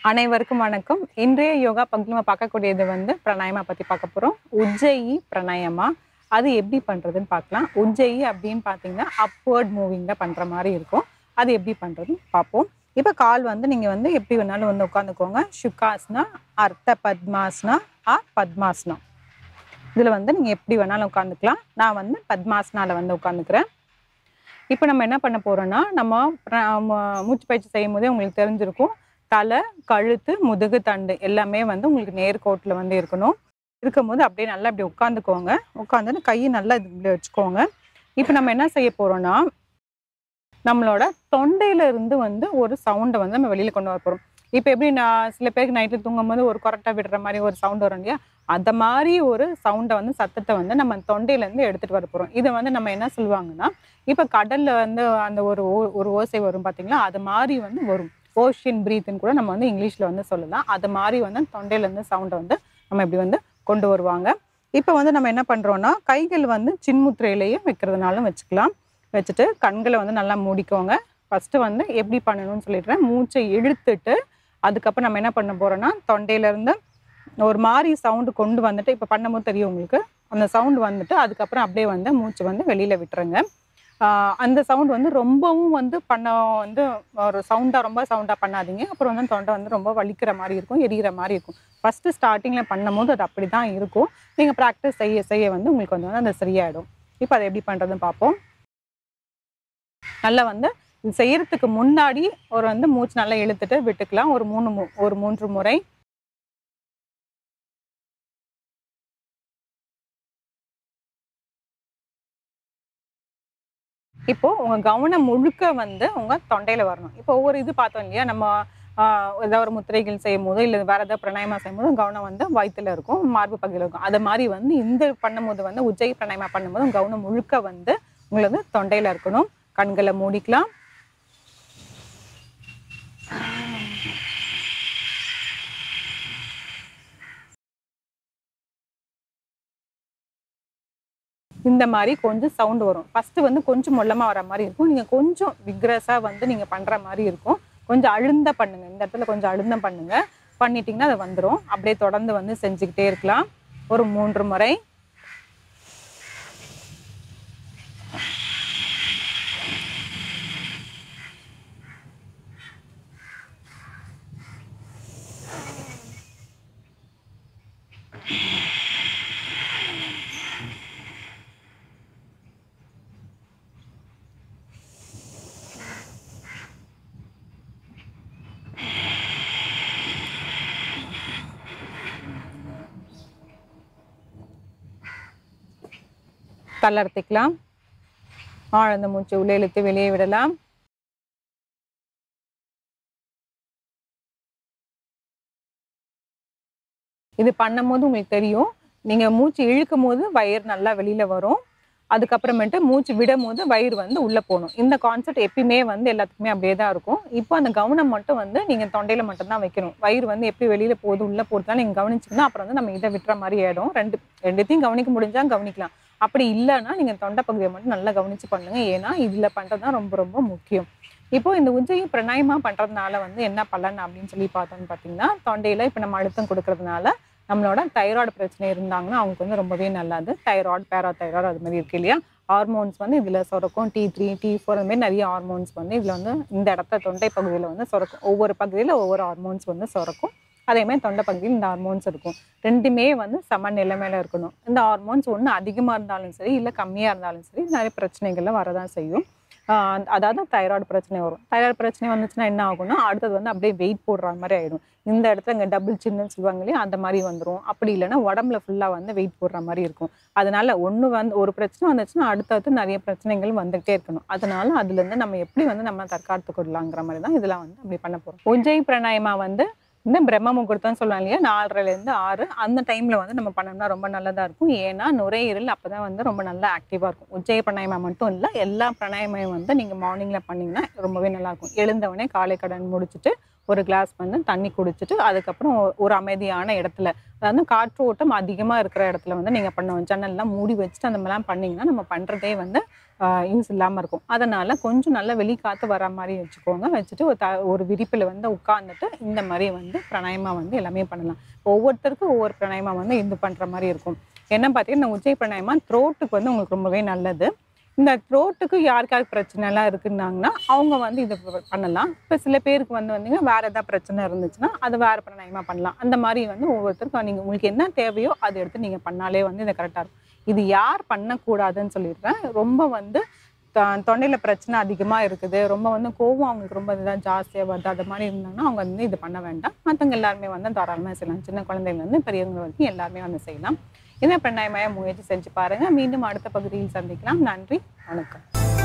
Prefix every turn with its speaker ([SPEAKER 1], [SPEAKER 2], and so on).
[SPEAKER 1] அனைவருக்கும் வணக்கம் இன்றைய யோகா பகுதியில் நம்ம பார்க்கக்கூடியது வந்து பிராணாயமா பற்றி பார்க்க போகிறோம் உஜ்ஜயி பிராணாயமா அது எப்படி பண்ணுறதுன்னு பார்க்கலாம் உஜ்ஜயி அப்படின்னு பார்த்தீங்கன்னா அப்வர்ட் மூவிங்கில் பண்ணுற மாதிரி இருக்கும் அது எப்படி பண்ணுறதுன்னு பார்ப்போம் இப்போ கால் வந்து நீங்கள் வந்து எப்படி வேணாலும் வந்து உட்காந்துக்கோங்க சுக்காஸ்னா அர்த்த பத்மாஸ்னா ஆ பத்மாஸ்னா இதில் வந்து நீங்கள் எப்படி வேணாலும் உட்காந்துக்கலாம் நான் வந்து பத்மாஸ்னால வந்து உட்காந்துக்கிறேன் இப்போ நம்ம என்ன பண்ண போறோம்னா நம்ம பிர- ம- மூச்சு பயிற்சி செய்யும் போதே உங்களுக்கு தெரிஞ்சிருக்கும் தலை கழுத்து முதுகு தண்டு எல்லாமே வந்து உங்களுக்கு நேர்கோட்டில் வந்து இருக்கணும் இருக்கும்போது அப்படியே நல்லா இப்படி உட்காந்துக்கோங்க உட்காந்துட்டு கையை நல்லா இது இப்படி வச்சுக்கோங்க இப்போ நம்ம என்ன செய்ய போறோம்னா நம்மளோட தொண்டையில இருந்து வந்து ஒரு சவுண்டை வந்து நம்ம வெளியில கொண்டு வர போறோம் இப்போ எப்படி நான் சில பேருக்கு நைட்டு தூங்கும் போது ஒரு கொரட்டை விடுற மாதிரி ஒரு சவுண்ட் வரும் இல்லையா அந்த மாதிரி ஒரு சவுண்டை வந்து சத்தத்தை வந்து நம்ம தொண்டையில இருந்து எடுத்துட்டு வர போறோம் இதை வந்து நம்ம என்ன சொல்லுவாங்கன்னா இப்போ கடல்ல வந்து அந்த ஒரு ஓ- ஒரு ஓசை வரும் பாத்தீங்களா அது மாதிரி வந்து வரும் ஓஷியன் பிரீத்னு கூட நம்ம வந்து இங்கிலீஷ்ல வந்து சொல்லலாம் அது மாதிரி வந்து தொண்டையில இருந்து சவுண்டை வந்து நம்ம இப்படி வந்து கொண்டு வருவாங்க இப்போ வந்து நம்ம என்ன பண்றோம்னா கைகள் வந்து சின்முத்திரையிலேயே வைக்கிறதுனாலும் வச்சுக்கலாம் வச்சுட்டு கண்களை வந்து நல்லா மூடிக்கோங்க ஃபர்ஸ்ட் வந்து எப்படி பண்ணணும்னு சொல்லிடுறேன் மூச்சை இழுத்துட்டு அதுக்கப்புறம் நம்ம என்ன பண்ண போறோம்னா தொண்டையில இருந்து ஒரு மாதிரி சவுண்டு கொண்டு வந்துட்டு இப்போ பண்ணும்போது தெரியும் உங்களுக்கு அந்த சவுண்ட் வந்துட்டு அதுக்கப்புறம் அப்படியே வந்து மூச்சு வந்து வெளியில விட்டுருங்க ஆஹ் அந்த சவுண்ட் வந்து ரொம்பவும் வந்து பண்ண வந்து ஒரு சவுண்டாக ரொம்ப சவுண்டாக பண்ணாதீங்க அப்புறம் வந்து தொண்டை வந்து ரொம்ப வலிக்கிற மாதிரி இருக்கும் எரியிற மாதிரி இருக்கும் ஃபஸ்ட்டு ஸ்டார்டிங்கில் பண்ணும்போது அது அப்படி தான் இருக்கும் நீங்கள் ப்ராக்டிஸ் செய்ய செய்ய வந்து உங்களுக்கு வந்து அது சரியாயிடும் இப்போ அதை எப்படி பண்ணுறதுன்னு பார்ப்போம் நல்லா வந்து இது செய்யறதுக்கு முன்னாடி ஒரு வந்து மூச்சு நல்லா இழுத்துட்டு விட்டுக்கலாம் ஒரு மூணு மு- ஒரு மூன்று முறை இப்போ உங்க கவனம் முழுக்க வந்து உங்க தொண்டையில வரணும் இப்போ ஒவ்வொரு இது பார்த்தோம் இல்லையா நம்ம ஆஹ், ஏதாவது ஒரு முத்திரைகள் செய்யும் போது இல்லை வேற ஏதாவது பிரணாயமா செய்யும் போது கவனம் வந்து வயித்துல இருக்கும் மார்பு பகுதியில் இருக்கும் அது மாதிரி வந்து இந்த பண்ணும்போது வந்து உஜ்ஜை பிரணாயமா பண்ணும்போது உங்க கவனம் முழுக்க வந்து உங்களுக்கு வந்து தொண்டையில இருக்கணும் கண்களை மூடிக்கலாம் இந்த மாதிரி கொஞ்சம் சவுண்ட் வரும் ஃபர்ஸ்ட் வந்து கொஞ்சம் மொல்லமா வர மாதிரி இருக்கும் நீங்க கொஞ்சம் விக்ரஸா வந்து நீங்க பண்ற மாதிரி இருக்கும் கொஞ்சம் அழுந்த பண்ணுங்க இந்த இடத்துல கொஞ்சம் அழுந்தம் பண்ணுங்க பண்ணிட்டீங்கன்னா அது வந்துடும் அப்படியே தொடர்ந்து வந்து செஞ்சுக்கிட்டே இருக்கலாம் ஒரு மூன்று முறை தளர்த்திக்கலாம் ஆழ்ந்த மூச்சு உள்ளே இழுத்து வெளியே விடலாம் இது பண்ணும்போது உங்களுக்கு தெரியும் நீங்க மூச்சு இழுக்கும் போது வயிறு நல்லா வெளியில வரும் அதுக்கப்புறமேட்டு மூச்சு விடும் போது வயிறு வந்து உள்ள போகணும் இந்த கான்செப்ட் எப்பயுமே வந்து எல்லாத்துக்குமே அப்படியே தான் இருக்கும் இப்போ அந்த கவனம் மட்டும் வந்து நீங்க தொண்டையில மட்டும் தான் வைக்கணும் வயிறு வந்து எப்படி வெளியில போகுது உள்ள போகுதுலாம் நீங்க கவனிச்சீங்கன்னா அப்புறம் வந்து நம்ம இதை விட்டுற மாதிரி ஆயிடும் ரெண்டு ரெண்டுத்தையும் கவனிக்க முடிஞ்சா கவனிக்கலாம் அப்படி இல்லைன்னா நீங்க தொண்டை பகுதியை மட்டும் நல்லா கவனிச்சு பண்ணுங்க ஏன்னா இதுல பண்றது தான் ரொம்ப ரொம்ப முக்கியம் இப்போ இந்த உஜ்ஜயி பிரணாயமா பண்றதுனால வந்து என்ன பலன் அப்படின்னு சொல்லி பார்த்தோம்னு பார்த்தீங்கன்னா தொண்டையில இப்போ நம்ம அழுத்தம் கொடுக்கறதுனால நம்மளோட தைராய்டு பிரச்சனை இருந்தாங்கன்னா அவங்களுக்கு வந்து ரொம்பவே நல்லது தைராய்டு பேரா தைராய்டு அது மாதிரி இருக்கு இல்லையா ஹார்மோன்ஸ் வந்து இதுல சுரக்கும் டி த்ரீ டி ஃபோர் அந்த மாதிரி நிறைய ஹார்மோன்ஸ் வந்து இதுல வந்து இந்த இடத்த தொண்டை பகுதியில வந்து சுரக்கும் ஒவ்வொரு பகுதியில ஒவ்வொரு ஹார்மோன்ஸ் வந்து சுரக்கும் அதே மாதிரி தொண்டை பகுதியில் இந்த ஹார்மோன்ஸ் இருக்கும் ரெண்டுமே வந்து சம நிலைமையில இருக்கணும் இந்த ஹார்மோன்ஸ் ஒன்று அதிகமா இருந்தாலும் சரி இல்லை கம்மியா இருந்தாலும் சரி நிறைய பிரச்சனைகள்லாம் வரதான் செய்யும் ஆஹ் அதாவது தைராய்டு பிரச்சனை வரும் தைராய்டு பிரச்சனை வந்துச்சுன்னா என்ன ஆகும்னா அடுத்தது வந்து அப்படியே வெயிட் போடுற மாதிரி ஆயிடும் இந்த இடத்துல இங்கே டபுள் சின்னு சொல்லுவாங்க இல்லையா அந்த மாதிரி வந்துடும் அப்படி இல்லைன்னா உடம்புல ஃபுல்லாக வந்து வெயிட் போடுற மாதிரி இருக்கும் அதனால ஒன்று வந்து ஒரு பிரச்சனை வந்துச்சுன்னா அடுத்தடுத்து நிறைய பிரச்சனைகள் வந்துகிட்டே இருக்கணும் அதனால அதுலேருந்து நம்ம எப்படி வந்து நம்ம தற்காத்து கொள்ளலாங்கிற மாதிரி தான் இதெல்லாம் வந்து அப்படி பண்ண போகிறோம் உஜ்ஜை பிராணாயமா வந்து இந்த பிரம்ம முகூர்த்தம் சொல்லுவாங்க இல்லையா நாலரைலேருந்து ஆறு அந்த டைமில் வந்து நம்ம பண்ணோம்னா ரொம்ப நல்லதாக இருக்கும் ஏன்னா நுரையீரல் அப்போ தான் வந்து ரொம்ப நல்லா ஆக்டிவாக இருக்கும் உஜ்ஜய பிராணாயமா மட்டும் இல்லை எல்லா பிராணாயமையும் வந்து நீங்கள் மார்னிங்கில் பண்ணிங்கன்னா ரொம்பவே நல்லா இருக்கும் எழுந்தவொடனே காலை கடன் முடிச்சுட்டு ஒரு கிளாஸ் வந்து தண்ணி குடிச்சிட்டு அதுக்கப்புறம் ஒ- ஒரு அமைதியான இடத்துல அதாவது காற்று ஓட்டம் அதிகமாக இருக்கிற இடத்துல வந்து நீங்கள் பண்ணணும் ஜன்னல்லாம் மூடி வச்சுட்டு அந்த மாதிரிலாம் பண்ணீங்கன்னா நம்ம பண்ணுறதே வந்து யூஸ் இல்லாமல் இருக்கும் அதனால கொஞ்சம் நல்லா வெளிக்காற்று வர மாதிரி வச்சுக்கோங்க வச்சுட்டு ஒரு த ஒரு விரிப்பில் வந்து உட்காந்துட்டு இந்த மாதிரி வந்து பிராணாயமா வந்து எல்லாமே பண்ணலாம் ஒவ்வொருத்தருக்கும் ஒவ்வொரு பிராணாயமா வந்து இது பண்ணுற மாதிரி இருக்கும் என்ன பார்த்தீங்கன்னா உஜ்ஜை பிராணாயமா த்ரோட்டுக்கு வந்து உங்களுக்கு ரொம்பவே நல்லது இந்த த்ரோட்டுக்கு யாருக்காவது பிரச்சனைலாம் இருக்குன்னாங்கன்னா அவங்க வந்து இதை ப- பண்ணலாம் இப்போ சில பேருக்கு வந்து வந்தீங்கன்னா வேற ஏதாவது பிரச்சனை இருந்துச்சுன்னா அது வேற பிராணாயமா பண்ணலாம் அந்த மாதிரி வந்து ஒவ்வொருத்தருக்கும் நீங்கள் உங்களுக்கு என்ன தேவையோ அதை எடுத்து நீங்கள் பண்ணாலே வந்து இது கரெக்டாக இருக்கும் இது யார் பண்ணக்கூடாதுன்னு சொல்லிடுறேன் ரொம்ப வந்து த- தொண்டையில பிரச்சனை அதிகமா இருக்குது ரொம்ப வந்து கோவம் அவங்களுக்கு ரொம்ப இதாக ஜாஸ்தியாக வருது அது மாதிரி இருந்தாங்கன்னா அவங்க வந்து இது பண்ண வேண்டாம் மற்றவங்க எல்லாருமே வந்து தாராளமாக செய்யலாம் சின்ன குழந்தைங்க வந்து பெரியவங்க வரைக்கும் எல்லாருமே வந்து செய்யலாம் இந்த பிரணாயமய முயற்சி செஞ்சு பாருங்க மீண்டும் அடுத்த பகுதியில் சந்திக்கலாம் நன்றி வணக்கம்